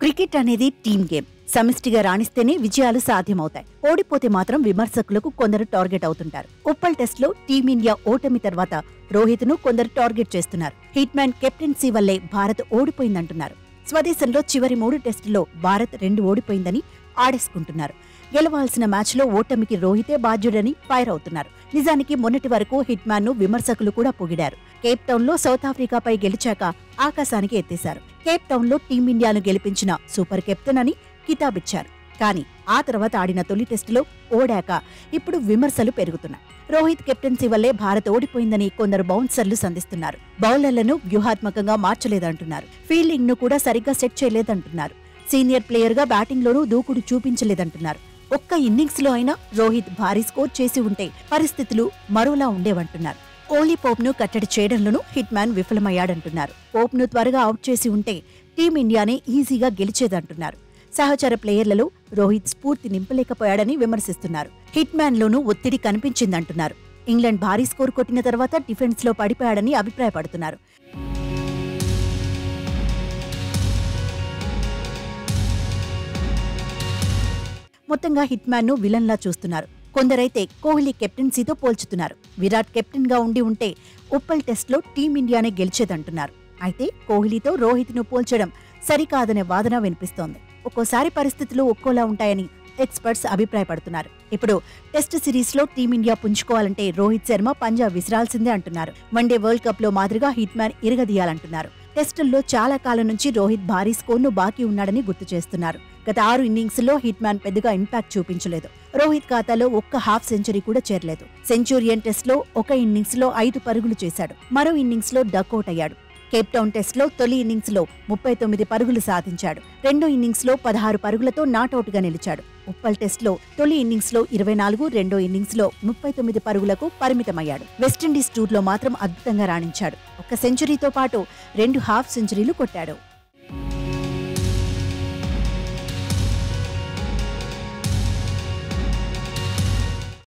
cricket అనేది team game సమిష్టిగా రాణిస్తేనే విజయాలు సాధ్యమవుతాయి ఓడిపోతే మాత్రం విమర్శకులకు కొందరు టార్గెట్ అవుతుంటారు ఉప్పల్ టెస్ట్ లో టీమిండియా ఓటమి తర్వాత రోహిత్ ను కొందరు టార్గెట్ చేస్తున్నారు హిట్ మ్యాన్ కెప్టెన్సీ వల్లే భారత్ ఓడిపోయిందంటున్నారు స్వదేశంలో చివరి మూడు టెస్టుల్లో భారత్ రెండు ఓడిపోయిందని ఆడేసుకుంటున్నారు గెలవాల్సిన మ్యాచ్లో ఓటమికి రోహితే బాధ్యుడని ఫైర్ అవుతున్నారు నిజానికి మొన్నటి వరకు హిట్ మ్యాన్ ను విమర్శకులు కూడా పొగిడారు కేప్ టౌన్ లో సౌత్ ఆఫ్రికాపై గెలిచాక ఆకాశానికి ఎత్తేశారు కేప్ టౌన్ లో టీమిండియాను గెలిపించిన సూపర్ కెప్టెన్ అని కితాబిచ్చారు కానీ ఆ తర్వాత ఆడిన తొలి టెస్టులో ఓడాక ఇప్పుడు విమర్శలు పెరుగుతున్నాయి రోహిత్ కెప్టెన్సీ వల్లే భారత్ ఓడిపోయిందని కొందరు బౌన్సర్లు సంధిస్తున్నారు బౌలర్లను వ్యూహాత్మకంగా మార్చలేదంటున్నారు ఫీల్డింగ్ ను కూడా సరిగ్గా సెట్ చేయలేదంటున్నారు సీనియర్ ప్లేయర్ గా బ్యాటింగ్ లోనూ దూకుడు చూపించలేదంటున్నారు ఒక్క ఇన్నింగ్స్ లో అయినా రోహిత్ భారీ స్కోర్ చేసి ఉంటే పరిస్థితులు మరోలా ఉండేవంటున్నారు ఓలీ పోప్ ను కట్టడి చేయడంలోనూ హిట్ మ్యాన్ విఫలమయ్యాడంటున్నారు పోప్ ను త్వరగా అవుట్ చేసి ఉంటే టీమిండియానే ఈజీగా గెలిచేదంటున్నారు సహచర ప్లేయర్లలో రోహిత్ స్ఫూర్తి నింపలేకపోయాడని విమర్శిస్తున్నారు హిట్ మ్యాన్ లోనూ ఒత్తిడి కనిపించిందంటున్నారు ఇంగ్లాండ్ భారీ స్కోర్ కొట్టిన తర్వాత డిఫెన్స్ లో పడిపోయాడని అభిప్రాయపడుతున్నారు మొత్తంగా హిట్ మ్యాన్ ను విలన్ లా చూస్తున్నారు కొందరైతే కోహ్లీ కెప్టెన్సీతో పోల్చుతున్నారు విరాట్ కెప్టెన్ గా ఉండి ఉంటే ఉప్పల్ టెస్ట్ లో టీమిండియానే గెలిచేదంటున్నారు అయితే కోహ్లీతో రోహిత్ ను పోల్చడం సరికాదనే వాదన వినిపిస్తోంది ఒక్కోసారి పరిస్థితులు ఒక్కోలా ఉంటాయని ఎక్స్పర్ట్స్ అభిప్రాయపడుతున్నారు ఇప్పుడు టెస్ట్ సిరీస్ లో టీమిండియా పుంజుకోవాలంటే రోహిత్ శర్మ పంజాబ్ విసిరాల్సిందే అంటున్నారు వన్డే వరల్డ్ కప్ లో మాదిరిగా హిట్ మ్యాన్ ఇరగదీయాలంటున్నారు టెస్టుల్లో చాలా కాలం నుంచి రోహిత్ భారీ స్కోర్ను బాకీ ఉన్నాడని గుర్తు చేస్తున్నారు గత ఆరు ఇన్నింగ్స్ లో హిట్ మ్యాన్ పెద్దగా ఇంపాక్ట్ చూపించలేదు రోహిత్ ఖాతాలో ఒక్క హాఫ్ సెంచరీ కూడా చేరలేదు సెంచూరియన్ టెస్ట్ లో ఒక ఇన్నింగ్స్ లో ఐదు పరుగులు చేశాడు మరో ఇన్నింగ్స్ లో డకౌట్ అయ్యాడు కేప్ టౌన్ టెస్ట్ లో తొలి ఇన్నింగ్స్ లో ముప్పై తొమ్మిది పరుగులు సాధించాడు రెండో ఇన్నింగ్స్ లో పదహారు పరుగులతో నాటౌట్ గా నిలిచాడు ఉప్పల్ టెస్ట్ లో తొలి ఇన్నింగ్స్ లో ఇరవై నాలుగు రెండో ఇన్నింగ్స్ లో ముప్పై తొమ్మిది పరుగులకు పరిమితమయ్యాడు వెస్టిండీస్ టూర్ లో మాత్రం అద్భుతంగా రాణించాడు ఒక సెంచరీతో పాటు రెండు హాఫ్ సెంచరీలు కొట్టాడు